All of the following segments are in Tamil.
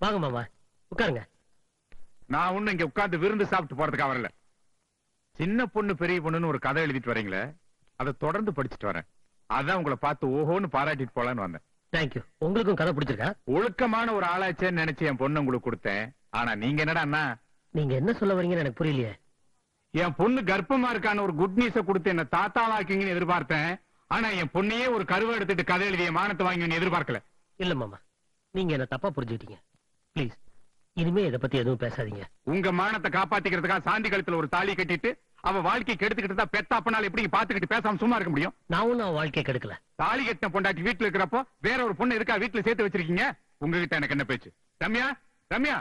வாங்க மாமா உட்காருங்க நான் ஒண்ணு இங்க உட்கார்ந்து விருந்து சாப்பிட்டு போறதுக்காக வரல சின்ன பொண்ணு பெரிய பொண்ணுன்னு ஒரு கதை எழுதிட்டு வரீங்களே அதை தொடர்ந்து படிச்சுட்டு வரேன் அதான் உங்களை பார்த்து ஓஹோன்னு பாராட்டிட்டு போலான்னு வந்தேன் தேங்க்யூ உங்களுக்கும் கதை பிடிச்சிருக்கா ஒழுக்கமான ஒரு ஆளாச்சேன்னு நினைச்சு என் பொண்ணு உங்களுக்கு கொடுத்தேன் ஆனா நீங்க என்னடா அண்ணா நீங்க என்ன சொல்ல வரீங்கன்னு எனக்கு புரியலையே என் பொண்ணு கர்ப்பமா இருக்கான்னு ஒரு குட் நியூஸ கொடுத்து என்ன தாத்தாவாக்கிங்கன்னு எதிர்பார்த்தேன் ஆனா என் பொண்ணையே ஒரு கருவை எடுத்துட்டு கதை எழுதிய மானத்தை வாங்கி எதிர்பார்க்கல இல்ல மாமா நீங்க என்ன தப்பா புரிஞ்சுக்கிட்டீங்க ப்ளீஸ் இனிமே இத பத்தி எதுவும் பேசாதீங்க உங்க மானத்தை காப்பாத்திக்கிறதுக்காக சாந்தி கழுத்துல ஒரு தாலி கட்டிட்டு அவ வாழ்க்கை கெடுத்துக்கிட்டு தான் பெத்த அப்பனால எப்படி பாத்துக்கிட்டு பேசாம சும்மா இருக்க முடியும் நான் ஒன்னும் அவன் வாழ்க்கையை கெடுக்கல தாலி கட்டின பொண்டாட்டி வீட்டுல இருக்கிறப்போ வேற ஒரு பொண்ணு இருக்கா வீட்டுல சேர்த்து வச்சிருக்கீங்க உங்ககிட்ட எனக்கு என்ன பேச்சு ரம்யா ரம்யா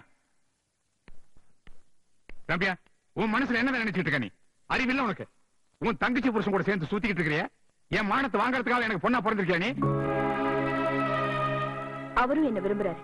ரம்யா உன் மனசுல என்ன நினைச்சிட்டு இருக்க நீ அறிவில்ல உனக்கு உன் தங்கச்சி புருஷன் கூட சேர்ந்து சுத்திக்கிட்டு இருக்கிறிய என் மானத்தை வாங்குறதுக்காக எனக்கு பொண்ணா பிறந்திருக்கியா நீ அவரும் என்ன விரும்புறாரு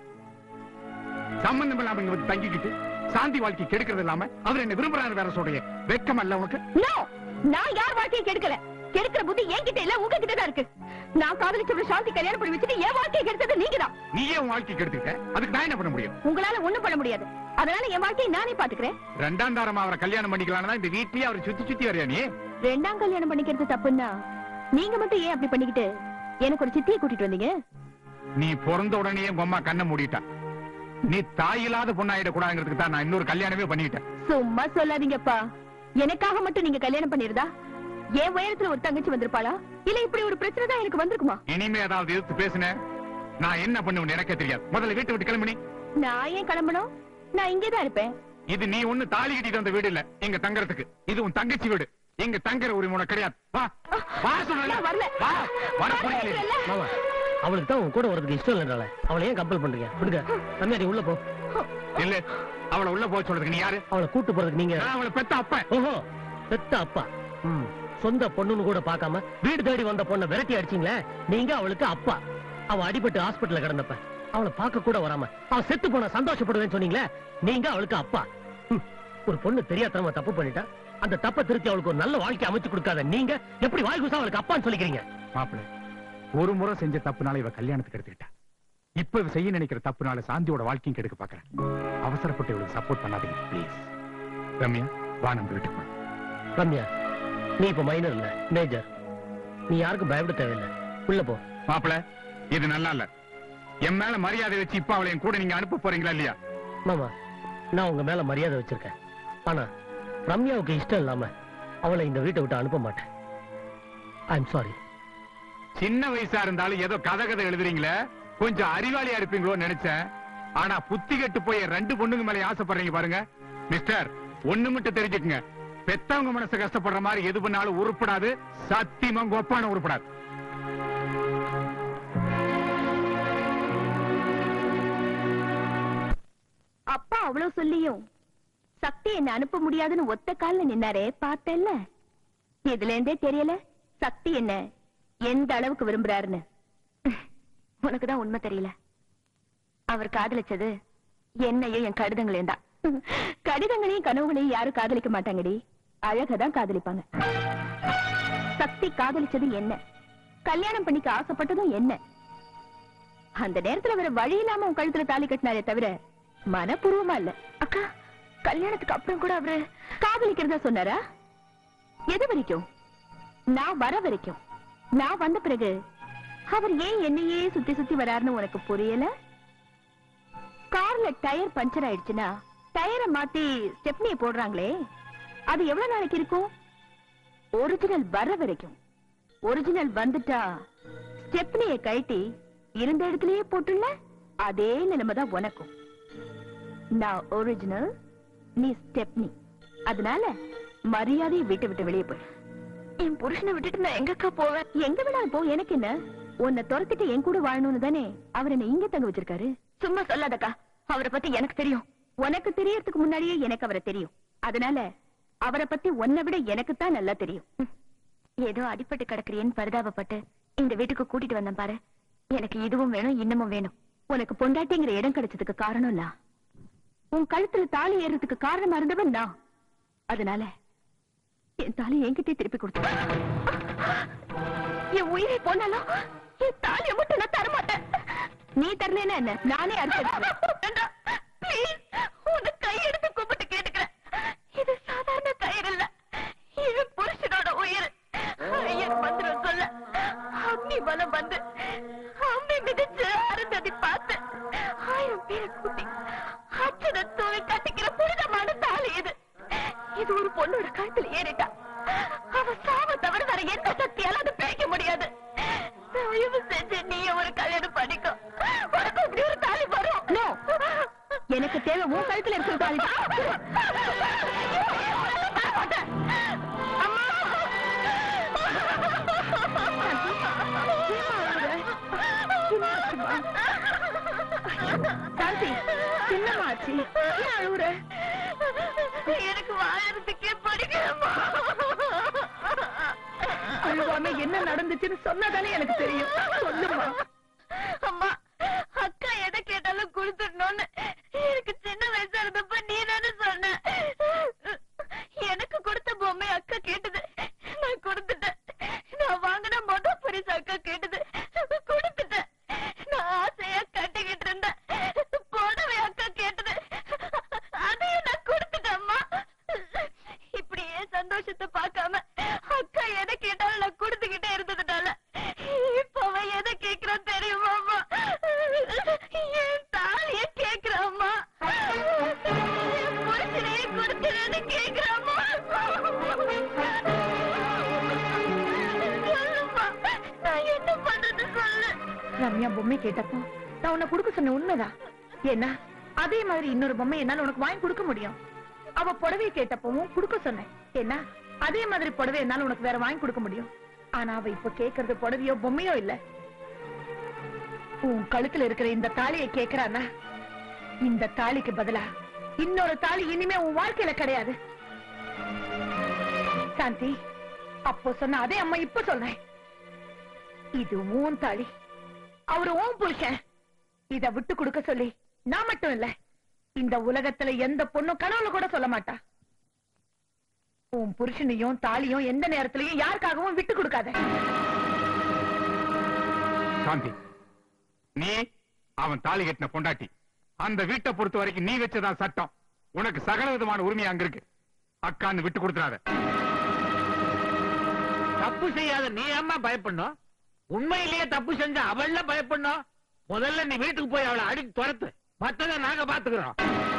சம்பந்தம் இல்லாம இங்க வந்து தங்கிக்கிட்டு சாந்தி வாழ்க்கை கெடுக்கிறது இல்லாம அவர் என்ன விரும்புறாரு வேற சொல்றீங்க வெக்கம் அல்ல உனக்கு நோ நான் யார் வாழ்க்கையை கெடுக்கல கெடுக்கிற புத்தி என்கிட்ட இல்ல உங்ககிட்ட தான் இருக்கு நான் காதலிச்சவரை சாந்தி கல்யாணம் பண்ணி வச்சுட்டு என் வாழ்க்கையை கெடுத்தது நீங்க தான் நீயே உன் வாழ்க்கை கெடுத்துக்கிட்ட அதுக்கு நான் என்ன பண்ண முடியும் உங்களால ஒண்ணும் பண்ண முடியாது அதனால என் வாழ்க்கையை நானே பாத்துக்கிறேன் ரெண்டாம் தாரமா அவரை கல்யாணம் பண்ணிக்கலாம்னு தான் இந்த வீட்லயே அவரை சுத்தி சுத்தி வரையா நீ ரெண்டாம் கல்யாணம் பண்ணிக்கிறது தப்புன்னா நீங்க மட்டும் ஏன் அப்படி பண்ணிக்கிட்டு எனக்கு ஒரு சித்தியை கூட்டிட்டு வந்தீங்க நீ பிறந்த உடனே உங்க அம்மா கண்ணை மூடிட்டா நீ தாயில்லாத பொண்ணாயிட கூடாதுங்கிறதுக்கு தான் நான் இன்னொரு கல்யாணமே பண்ணிட்டேன் சும்மா சொல்லாதீங்கப்பா எனக்காக மட்டும் நீங்க கல்யாணம் பண்ணிருந்தா என் உயரத்துல ஒரு தங்கச்சி வந்திருப்பாளா இல்ல இப்படி ஒரு பிரச்சனை தான் எனக்கு வந்திருக்குமா இனிமே ஏதாவது எதிர்த்து பேசுனேன் நான் என்ன பண்ணுவேன்னு எனக்கே தெரியாது முதல்ல வீட்டை விட்டு கிளம்பி நீ. நான் ஏன் கிளம்பணும் நான் இங்கேதான் இருப்பேன் இது நீ ஒண்ணு தாலி கட்டிட்டு வந்த வீடு இல்ல எங்க தங்கறதுக்கு இது உன் தங்கச்சி வீடு எங்க தங்குற உரிமை உனக்கு கிடையாது வா வா சொல்றேன்ல. நான் வரல. வா வர வரல, புரியல இல்ல. மாமா அவளுக்கு தான் உங்க கூட வரதுக்கு இஷ்டம் இல்லைனால அவளை ஏன் கம்பல் பண்றீங்க விடுங்க ரம்யா நீ உள்ள போ இல்ல அவளை உள்ள போக சொல்றதுக்கு நீ யாரு அவளை கூட்டு போறதுக்கு நீங்க நான் அவளை பெத்த அப்பன் ஓஹோ பெத்த அப்பா ம், சொந்த பொண்ணுன்னு கூட பார்க்காம வீடு தேடி வந்த பொண்ணை விரட்டி அடிச்சீங்களே நீங்க அவளுக்கு அப்பா அவ அடிபட்டு ஹாஸ்பிடல்ல கிடந்தப்ப அவளை பார்க்க கூட வராம அவ செத்து போன சந்தோஷப்படுவேன்னு சொன்னீங்களே நீங்க அவளுக்கு அப்பா ம், ஒரு பொண்ணு தெரியாதனமா தப்பு பண்ணிட்டா அந்த தப்பை திருத்தி அவளுக்கு ஒரு நல்ல வாழ்க்கை அமைச்சு கொடுக்காத நீங்க எப்படி வாய் குசா அவளுக்கு அப்பான்னு சொல்லிக்கிறீங்க மாப்பிள ஒரு முறை செஞ்ச தப்புனால இவ கல்யாணத்துக்கு எடுத்துக்கிட்டா இப்ப இவ செய்ய நினைக்கிற தப்புனால சாந்தியோட வாழ்க்கையும் கெடுக்க பாக்குறேன் அவசரப்பட்டு இவளுக்கு சப்போர்ட் பண்ணாதீங்க ப்ளீஸ் ரம்யா வா நம்ம வீட்டுக்கு போலாம். ரம்யா நீ இப்ப மைனர் இல்ல மேஜர் நீ யாருக்கும் பயப்பட தேவையில்லை உள்ள போ மாப்பிள இது நல்லா இல்ல என் மேல மரியாதை வச்சு இப்ப அவளை என் கூட நீங்க அனுப்ப போறீங்களா இல்லையா மாமா நான் உங்க மேல மரியாதை வச்சிருக்கேன் ஆனா ரம்யாவுக்கு இஷ்டம் இல்லாம அவளை இந்த வீட்டை விட்டு அனுப்ப மாட்டேன் ஐம் சாரி சின்ன வயசா இருந்தாலும் ஏதோ கதை கதை எழுதுறீங்களே கொஞ்சம் அறிவாளியா இருப்பீங்களோன்னு நினைச்சேன் ஆனா புத்தி கெட்டு போய் ரெண்டு பொண்ணுங்க மேல ஆசைப்படுறீங்க பாருங்க மிஸ்டர் ஒண்ணு மட்டும் தெரிஞ்சுக்குங்க பெத்தவங்க மனசு கஷ்டப்படுற மாதிரி எது பண்ணாலும் உருப்படாது சத்தியமா கொப்பான உருப்படாது அப்பா அவ்வளவு சொல்லியும் சக்தி என்ன அனுப்ப முடியாதுன்னு ஒத்த கால்ல நின்னாரே பார்த்தேல்ல இதுல இருந்தே தெரியல சக்தி என்ன எந்த அளவுக்கு விரும்புறாருன்னு உனக்குதான் உண்மை தெரியல அவர் காதலிச்சது என்னையும் என் கடிதங்களையும் தான் கடிதங்களையும் கனவுகளையும் யாரும் காதலிக்க மாட்டாங்கடி அழகதான் காதலிப்பாங்க சக்தி காதலிச்சது என்ன கல்யாணம் பண்ணிக்க ஆசைப்பட்டதும் என்ன அந்த நேரத்துல வேற வழி இல்லாம உன் கழுத்துல தாலி கட்டினாரே தவிர மனப்பூர்வமா இல்ல அக்கா கல்யாணத்துக்கு அப்புறம் கூட அவரு காதலிக்கிறதா சொன்னாரா எது வரைக்கும் நான் வர வரைக்கும் நான் வந்த பிறகு அவர் ஏன் என்னையே சுத்தி சுத்தி வராருன்னு உனக்கு புரியல கார்ல டயர் பஞ்சர் ஆயிடுச்சுன்னா டயரை மாத்தி ஸ்டெப்னியை போடுறாங்களே அது எவ்வளவு நாளைக்கு இருக்கும் ஒரிஜினல் வர வரைக்கும் ஒரிஜினல் வந்துட்டா ஸ்டெப்னியை கழட்டி இருந்த இடத்துலயே போட்டுள்ள அதே நிலைமை தான் உனக்கும் நான் ஒரிஜினல் நீ ஸ்டெப்னி அதனால மரியாதையை வீட்டை விட்டு வெளியே போய் என் புருஷனை விட்டுட்டு நான் எங்கக்கா போவேன் எங்க வேணாலும் போ எனக்கு என்ன உன்னை துரத்திட்டு என் கூட வாழணும்னு தானே அவர் என்ன இங்க தங்க வச்சிருக்காரு சும்மா சொல்லாதக்கா அவரை பத்தி எனக்கு தெரியும் உனக்கு தெரியறதுக்கு முன்னாடியே எனக்கு அவரை தெரியும் அதனால அவரை பத்தி உன்னை விட எனக்கு தான் நல்லா தெரியும் ம். ஏதோ அடிபட்டு கிடக்குறியேன்னு பரிதாபப்பட்டு இந்த வீட்டுக்கு கூட்டிட்டு வந்தேன் பாரு எனக்கு இதுவும் வேணும் இன்னமும் வேணும் உனக்கு பொண்டாட்டிங்கிற இடம் கிடைச்சதுக்கு காரணம் நான் உன் கழுத்துல தாலி ஏறுறதுக்கு காரணமா இருந்தவன் நான் அதனால என் தாலி என்கிட்டயே திருப்பி கொடுத்து என் உயிரை போனாலும் என் தாலியை மட்டும் நான் தரமாட்டேன் நீ தரலன்னா என்ன நானே அறுத்து உன்னை கையெடுத்து கும்பிட்டு கேட்டுக்கிறேன் இது சாதாரண கயிறு இல்ல இது புருஷனோட உயிர் ஐயர் மந்திரம் சொல்ல அக்னி பலம் வந்து அம்மி மிதிச்சு அருந்ததி பார்த்து ஆயிரம் பேரை கூட்டி அச்சனை தூவி கட்டிக்கிற புனிதமான தாலி இது இது ஒரு பொண்ணோட கழுத்துல ஏறிட்டா அவ சாவ தவிர வேற எந்த சக்தியால அதை பிழைக்க முடியாது தயவு செஞ்சு நீ ஒரு கல்யாணம் பண்ணிக்கோ உனக்கு இப்படி ஒரு தாலி வரும் எனக்கு தேவை உன் கழுத்துல இருக்கிற தாலி சாந்தி சின்னமாச்சு ஏன் அழுவுற எனக்கு வாழறதுக்கே படிக்கணுமா அழுவாம என்ன நடந்துச்சுன்னு சொன்னாதானே எனக்கு தெரியும் சொல்லுமா அம்மா அக்கா எதை கேட்டாலும் கொடுத்துடணும்னு எனக்கு சின்ன வயசா இருந்தப்ப நீ தானே சொன்ன எனக்கு கொடுத்த பொம்மை அக்கா கேட்டது நான் கொடுத்துட்டேன் நான் வாங்கின மொத பரிசு அக்கா கேட்டது கொடுத்துட்டேன் நான் ஆசையா கட்டிக்கிட்டு இருந்தேன் புடவை அக்கா கேட்டது அதையும் நான் கொடுத்துட்டேம்மா இப்படியே சந்தோஷத்தை பார்க்காம அக்கா எதை கேட்டாலும் நான் கொடுத்துக்கிட்டே இருந்ததுனால இப்ப அவன் எதை கேக்குறான் தெரியுமாம்மா என் தாலிய கேக்குறாம்மா என் புருஷனையே கொடுத்துறேன்னு கேக்குறாம்மா சொல்லும்மா நான் என்ன பண்றது சொல்லு ரம்யா பொம்மை கேட்டப்போ நான் உன்னை கொடுக்க சொன்ன உண்மைதான் ஏன்னா அதே மாதிரி இன்னொரு பொம்மை என்னால உனக்கு வாங்கி கொடுக்க முடியும் அவ புடவையை கேட்டப்பவும் கொடுக்க சொன்னேன் ஏன்னா அதே மாதிரி புடவை என்னால உனக்கு வேற வாங்கி கொடுக்க முடியும் ஆனா அவ இப்ப கேக்குறது புடவையோ பொம்மையோ இல்ல உன் கழுத்துல இருக்கிற இந்த தாலியை கேக்குறானா இந்த தாலிக்கு பதிலா இன்னொரு தாலி இனிமே உன் வாழ்க்கையில கிடையாது சாந்தி அப்போ சொன்ன அதே அம்மா இப்ப சொல்றேன் இது உன் தாலி அவரு உன் புருஷன் இத விட்டு கொடுக்க சொல்லி நான் மட்டும் இல்ல இந்த உலகத்துல எந்த பொண்ணும் கனவுல கூட சொல்ல மாட்டா உன் புருஷனையும் தாலியும் எந்த நேரத்திலயும் யாருக்காகவும் விட்டு கொடுக்காத சாந்தி நீ அவன் தாலி கட்டின பொண்டாட்டி அந்த வீட்டை பொறுத்த வரைக்கும் நீ வச்சதான் சட்டம் உனக்கு சகல விதமான உரிமை அங்க இருக்கு அக்கான்னு விட்டு கொடுத்துறாத தப்பு செய்யாத நீ ஏம்மா பயப்படணும் உண்மையிலேயே தப்பு செஞ்ச அவள்ல பயப்படணும் முதல்ல நீ வீட்டுக்கு போய் அவளை அடிச்சு துரத்து மத்தத நாங்க பாத்துக்கிறோம்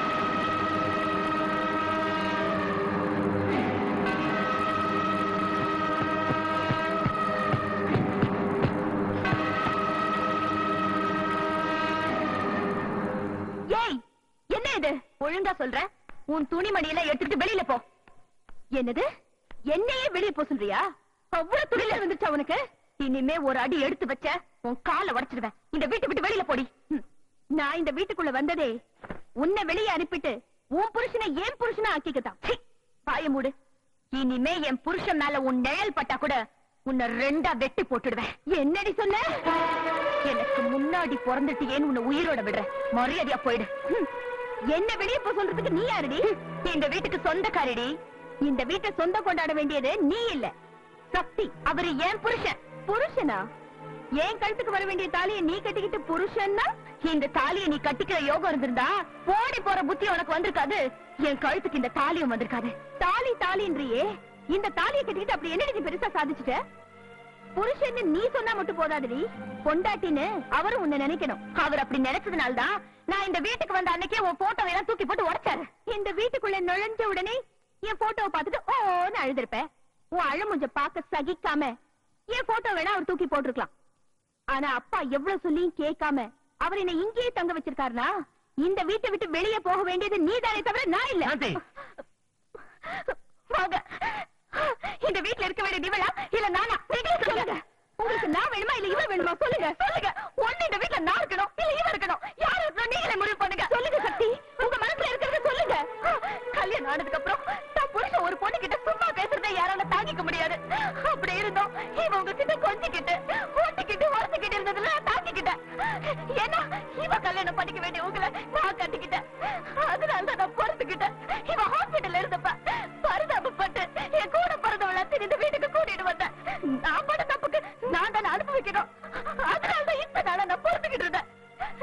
ஏய் என்ன இது ஒழுங்கா சொல்ற உன் துணிமணியில எடுத்துட்டு வெளியில போ என்னது என்னையே வெளிய போ சொல்றியா அவ்வளவு துணில வந்துச்சா உனக்கு இனிமே ஒரு அடி எடுத்து வச்ச உன் காலை உடைச்சிடுவேன் இந்த வீட்டை விட்டு வெளியில போடி ம். நான் இந்த வீட்டுக்குள்ள வந்ததே உன்னை வெளியே அனுப்பிட்டு உன் புருஷனை ஏன் புருஷனா ஆக்கிக்கத்தான் சீ, வாய மூடு இனிமே என் புருஷன் மேல உன் நிழல் பட்டா கூட உன்னை ரெண்டா வெட்டி போட்டுடுவேன் என்னடி சொன்ன எனக்கு முன்னாடி பிறந்துட்டு ஏன் உன்னை உயிரோட விடுறேன் மரியாதையா போயிடு ம். என்ன வெளியே போ சொல்றதுக்கு நீ யாருடி இந்த வீட்டுக்கு சொந்தக்காரடி இந்த வீட்டை சொந்தம் கொண்டாட வேண்டியது நீ இல்ல சக்தி அவரு ஏன் புருஷன் புருஷனா என் கழுத்துக்கு வர வேண்டிய தாலியை நீ கட்டிக்கிட்டு புருஷன்னா இந்த தாலியை நீ கட்டிக்கிற யோகம் இருந்திருந்தா போடி போற புத்தி உனக்கு வந்திருக்காது என் கழுத்துக்கு இந்த தாலியும் வந்திருக்காது தாலி தாலின்றியே இந்த தாலியை கட்டிக்கிட்டு அப்படி என்ன நீ பெருசா சாதிச்சுட்ட புருஷன்னு நீ சொன்னா மட்டும் போதாதுடி பொண்டாட்டின்னு அவரும் உன்னை நினைக்கணும் அவர் அப்படி நினைச்சதுனால்தான் நான் இந்த வீட்டுக்கு வந்த அன்னைக்கே உன் போட்டோ எல்லாம் தூக்கி போட்டு உடைச்சாரு இந்த வீட்டுக்குள்ள நுழைஞ்ச உடனே என் போட்டோவை பார்த்துட்டு ஓன்னு அழுதுருப்பேன் உன் அழுமுஞ்ச பார்க்க சகிக்காம என் போட்டோ வேணா அவர் தூக்கி போட்டிருக்கலாம் ஆனா அப்பா எவ்வளவு சொல்லியும் கேட்காம அவர் என்ன இங்கேயே தங்க வச்சிருக்காருனா இந்த வீட்டை விட்டு வெளியே போக வேண்டியது நீதானே தவிர நான் இல்ல சாந்தி. வாங்க இந்த வீட்ல இருக்க வேண்டியது இவளா இல்ல நானா நீங்களே சொல்லுங்க உங்களுக்கு நான் வேணுமா இல்ல இவ வேணுமா சொல்லுங்க சொல்லுங்க ஒண்ணு இந்த வீட்ல நான் இருக்கணும் இல்ல இவ இருக்கணும் யார் இருக்கணும் நீங்களே முடிவு பண்ணுங்க சொல்லுங்க சக்தி உங்க மனசுல இருக்கிறத சொல்லுங்க கல்யாணம் ஆனதுக்கு அப்புறம் தான் புருஷன் ஒரு பொண்ணு கிட்ட சும்மா பேசுறதை யாரால தாங்கிக்க முடியாது அப்படி இருந்தோம் இவ உங்ககிட்ட கொஞ்சிக்கிட்டு ஓட்டிக்கிட்டு உரசிக்கிட்டு இருந்ததுல நான் தாங்கிக்கிட்டேன் ஏன்னா இவ கல்யாணம் பண்ணிக்க வேண்டிய உங்களை நான் கட்டிக்கிட்டேன் அதனால தான் நான் பொறுத்துக்கிட்டேன் இவ ஹாஸ்பிட்டல்ல இருந்தப்ப பரிதாபப்பட்டு என் கூட பிறந்தவள இந்த வீட்டுக்கு கூட்டிட்டு வந்தேன் நான் பண்ண தப்புக்கு நான் தானே அனுபவிக்கணும் அதனால தான் இப்ப நாள நான் பொறுத்துக்கிட்டு இருந்தேன்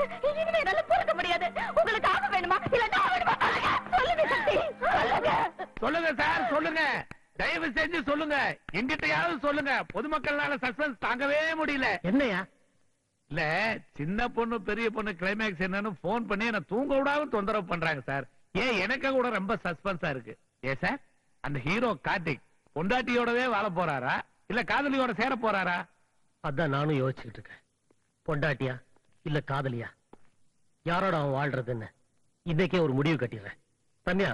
சொல்லுங்க சார் சொல்லுங்க தயவு செஞ்சு சொல்லுங்க எங்கிட்டயாவது சொல்லுங்க பொதுமக்கள்னால சஸ்பென்ஸ் தாங்கவே முடியல என்னையா இல்ல சின்ன பொண்ணு பெரிய பொண்ணு கிளைமேக்ஸ் என்னன்னு போன் பண்ணி என்ன தூங்க விடாம தொந்தரவு பண்றாங்க சார் ஏன் எனக்கு கூட ரொம்ப சஸ்பென்ஸா இருக்கு ஏ சார் அந்த ஹீரோ கார்த்திக் பொண்டாட்டியோடவே வாழ போறாரா இல்ல காதலியோட சேர போறாரா அதான் நானும் யோசிச்சுக்கிட்டு இருக்கேன் பொண்டாட்டியா இல்ல காதலியா யாரோட அவன் வாழ்றதுன்னு இன்னைக்கே ஒரு முடிவு கட்டிடுறேன் ரம்யா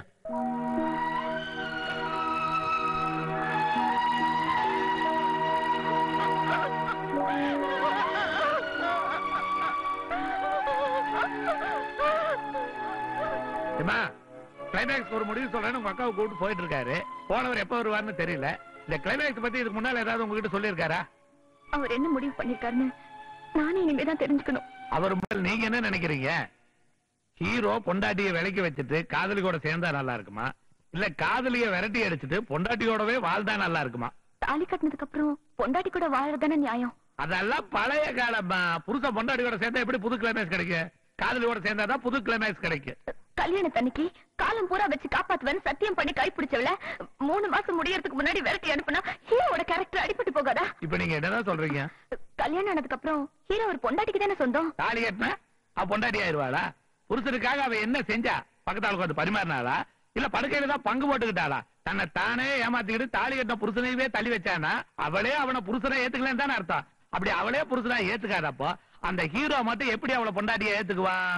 ஏமா கிளைமேக்ஸ் ஒரு முடிவு சொல்றேன்னு உங்க அக்காவை கூப்பிட்டு போயிட்டு இருக்காரு போனவர் எப்ப வருவார்னு தெரியல இந்த கிளைமேக்ஸ் பத்தி இதுக்கு முன்னால ஏதாவது உங்ககிட்ட சொல்லியிருக்காரா அவர் என்ன முடிவு பண்ணிருக்காருன்னு நானே இனிமேதான் தெரிஞ்சுக்கணும் அவர் முதல் நீங்க என்ன நினைக்கிறீங்க ஹீரோ பொண்டாட்டிய விலைக்கு வச்சுட்டு காதலி கூட சேர்ந்தா நல்லா இருக்குமா இல்ல காதலிய விரட்டி அடிச்சுட்டு பொண்டாட்டியோடவே வாழ்ந்தா நல்லா இருக்குமா தாலி கட்டினதுக்கு அப்புறம் பொண்டாட்டி கூட வாழறதானே நியாயம் அதெல்லாம் பழைய காலமா புருஷன் பொண்டாட்டியோட சேர்ந்தா எப்படி புது கிளைமேக்ஸ் கிடைக்கும் காதலியோட சேர்ந்தாதான் புது கிளைமேக்ஸ் கிடைக்கும் கல்யாணத்தன்னைக்கு காலம் பூரா வச்சு காப்பாத்துவேன்னு சத்தியம் பண்ணி கை பிடிச்சவள மூணு மாசம் முடியறதுக்கு முன்னாடி விரட்டி அனுப்புனா ஹீரோவோட கேரக்டர் அடிபட்டு போகாதா இப்ப நீங்க என்னதான் சொல்றீங்க கல்யாணம் ஆனதுக்கு அப்புறம் ஹீரோ ஒரு பொண்டாட்டிக்கு தானே சொந்தம் தாலி கட்டினா அவ பொண்டாட்டி ஆயிருவாளா புருஷனுக்காக அவ என்ன செஞ்சா பக்கத்தால உட்காந்து பரிமாறினாளா இல்ல படுக்கையில தான் பங்கு போட்டுக்கிட்டாளா தன்னை தானே ஏமாத்திக்கிட்டு தாலி கட்டின புருஷனையவே தள்ளி வச்சானா அவளே அவனை புருஷனை ஏத்துக்கலன்னு தானே அர்த்தம் அப்படி அவளே புருஷனா ஏத்துக்காதப்போ அந்த ஹீரோ மட்டும் எப்படி அவளை பொண்டாட்டிய ஏத்துக்குவான்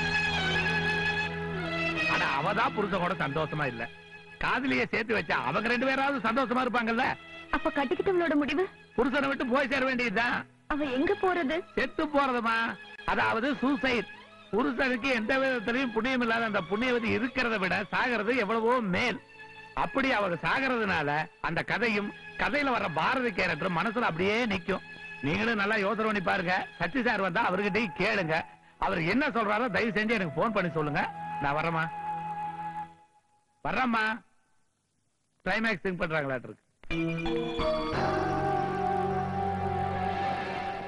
ஆனா அவதான் புருஷன் கூட சந்தோஷமா இல்ல காதலிய சேர்த்து வச்சா அவங்க ரெண்டு பேராவது சந்தோஷமா இருப்பாங்கல்ல அப்ப கட்டிக்கிட்டவளோட முடிவு புருஷனை விட்டு போய் சேர வேண்டியதுதான் அவ எங்க போறது செத்து போறதுமா அதாவது சூசைட் புருஷனுக்கு எந்த விதத்திலையும் புண்ணியம் இல்லாத அந்த புண்ணியவதி இருக்கிறத விட சாகிறது எவ்வளவோ மேல் அப்படி அவங்க சாகிறதுனால அந்த கதையும் கதையில வர்ற பாரதி கேரக்டர் மனசுல அப்படியே நிக்கும் நீங்களும் நல்லா யோசனை பண்ணி பாருங்க சச்சி சார் வந்தா அவர்கிட்டயும் கேளுங்க அவர் என்ன சொல்றாரோ தயவு செஞ்சு எனக்கு போன் பண்ணி சொல்லுங்க நான் வரேம்மா வர்றேம்மா கிளைமேக்ஸ் திங்க் பண்றாங்களாட்டு இருக்கு